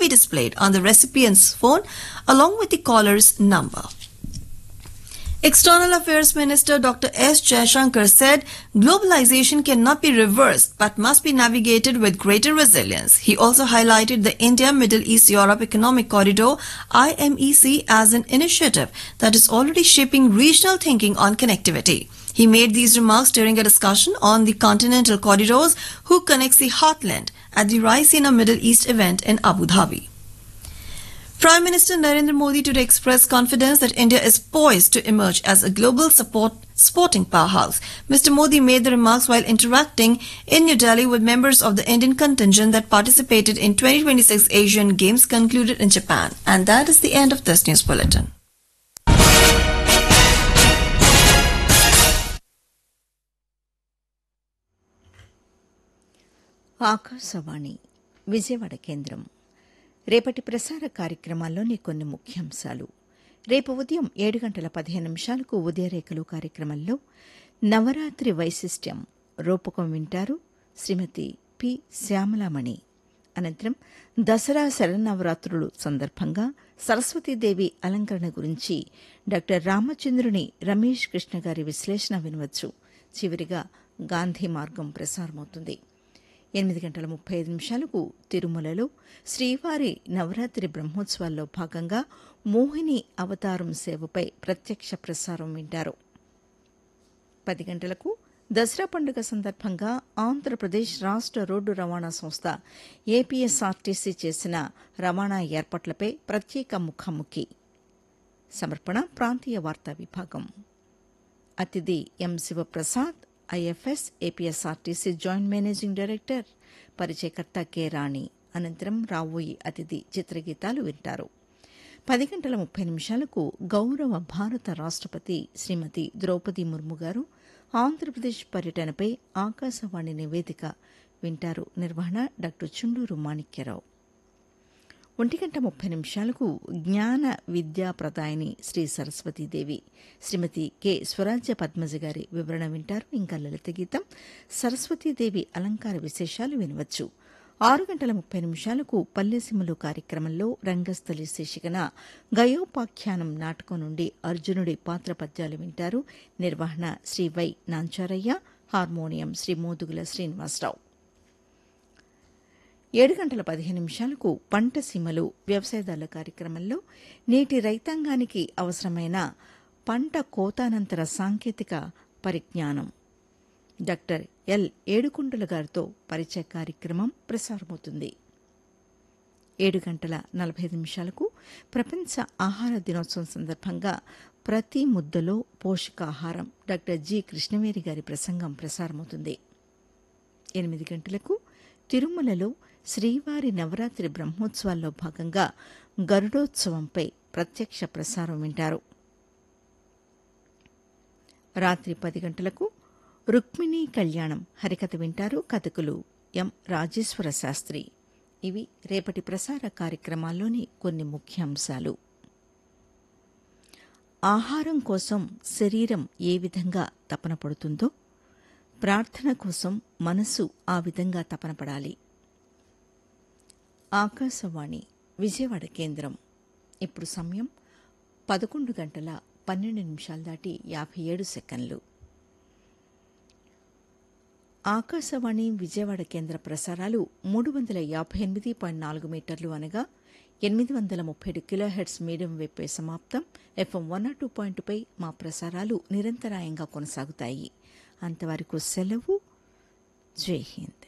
be displayed on the recipient's phone along with the caller's number. External Affairs Minister Dr. S. Jayashankar said globalization cannot be reversed but must be navigated with greater resilience. He also highlighted the India Middle East Europe Economic Corridor IMEC as an initiative that is already shaping regional thinking on connectivity. He made these remarks during a discussion on the continental corridors who connects the heartland at the Raisina Middle East event in Abu Dhabi. Prime Minister Narendra Modi today expressed confidence that India is poised to emerge as a global support sporting powerhouse. Mr. Modi made the remarks while interacting in New Delhi with members of the Indian contingent that participated in 2026 Asian Games concluded in Japan. And that is the end of this news bulletin. Akashvani Vijayawada కేంద్రం రేపటి ప్రసార కార్యక్రమాల్లోని కొన్ని ముఖ్యాంశాలు రేపు ఉదయం ఏడు గంటల పదిహేను నిమిషాలకు ఉదయరేఖలు కార్యక్రమంలో నవరాత్రి వైశిష్ట్యం రూపకం వింటారు శ్రీమతి పి శ్యామలామణి అనంతరం దసరా శరన్నవరాత్రులు సందర్భంగా సరస్వతీదేవి అలంకరణ గురించి డాక్టర్ రామచంద్రుని రమేష్ కృష్ణ గారి విశ్లేషణ వినవచ్చు చివరిగా గాంధీ మార్గం ప్రసారమవుతుంది ఎనిమిది గంటల ముప్పై ఐదు నిమిషాలకు తిరుమలలో శ్రీవారి నవరాత్రి బ్రహ్మోత్సవాల్లో భాగంగా మోహిని అవతారం సేవపై ప్రత్యక్ష ప్రసారం వింటారు పది గంటలకు దసరా పండుగ సందర్భంగా ఆంధ్రప్రదేశ్ రాష్ట రోడ్డు రవాణా సంస్థ ఏపీఎస్ఆర్టీసీ చేసిన రవాణా ఏర్పాట్లపై ప్రత్యేక ముఖాముఖి సమర్పణ ప్రాంతీయ వార్తా విభాగం అతిథి M Sivaprasad IFS APSRTC joint managing director పరిచయకర్త కె రాణి అనంతరం రావోయి అతిథి చిత్రగీతాలు వింటారు పది గంటల ముప్పై నిమిషాలకు గౌరవ భారత రాష్టపతి శ్రీమతి ద్రౌపది ముర్ము గారు ఆంధ్రప్రదేశ్ పర్యటనపై ఆకాశవాణి నివేదిక వింటారు నిర్వహణ డాక్టర్ చుండూరు మాణిక్యరావు ఒంటి గంట ముప్పై నిమిషాలకు జ్ఞాన విద్యా ప్రదాయని శ్రీ సరస్వతీదేవి శ్రీమతి కె స్వరాజ్య పద్మజ గారి వివరణ వింటారు ఇంకా లలిత గీతం సరస్వతీదేవి అలంకార విశేషాలు వినవచ్చు ఆరు గంటల ముప్పై నిమిషాలకు పల్లెసిమలు కార్యక్రమంలో రంగస్థలి శీర్షికన గయోపాఖ్యానం నాటకం నుండి అర్జునుడి పాత్ర పద్యాలు వింటారు నిర్వహణ శ్రీ వై నాంచారయ్య హార్మోనియం శ్రీ మోదుగుల శ్రీనివాసరావు ఏడు గంటల పదిహేను నిమిషాలకు పంట సీమలు వ్యవసాయదారుల కార్యక్రమంలో నేటి రైతాంగానికి అవసరమైన పంట కోతానంతర సాంకేతిక పరిజ్ఞానం డాక్టర్ ఎల్ ఏడుకుంటల గారితో పరిచయ కార్యక్రమం ప్రసారమవుతుంది ఏడు గంటల నలభై ఐదు నిమిషాలకు ప్రపంచ ఆహార దినోత్సవం సందర్భంగా ప్రతి ముద్దలో పోషకాహారం డాక్టర్ జి కృష్ణవేరి గారి ప్రసంగం ప్రసారమవుతుంది ఎనిమిది గంటలకు తిరుమలలో శ్రీవారి నవరాత్రి బ్రహ్మోత్సవాల్లో భాగంగా గరుడోత్సవంపై ప్రత్యక్ష ప్రసారం వింటారు రాత్రి పది గంటలకు రుక్మిణీ కళ్యాణం హరికథ వింటారు కథకులు ఎం రాజేశ్వర శాస్త్రి ఇవి రేపటి ప్రసార కార్యక్రమాల్లోని కొన్ని ముఖ్యాంశాలు ఆహారం కోసం శరీరం ఏ విధంగా తపన పడుతుందో ప్రార్థన కోసం మనసు ఆ విధంగా తపన పడాలి ఆకాశవాణి విజయవాడ కేంద్రం ఇప్పుడు సమయం పదకొండు గంటల పన్నెండు నిమిషాలు దాటి యాభై ఏడు సెకండ్లు ఆకాశవాణి విజయవాడ కేంద్ర ప్రసారాలు మూడు వందల యాభై ఎనిమిది పాయింట్ నాలుగు మీటర్లు అనగా ఎనిమిది వందల ముప్పై ఏడు కిలోహెడ్స్ మీడియం వెప్పై సమాప్తం ఎఫ్ఎం వన్ నాట్ టూ పాయింట్పై మా ప్రసారాలు నిరంతరాయంగా కొనసాగుతాయి అంతవరకు సెలవు జై హింద్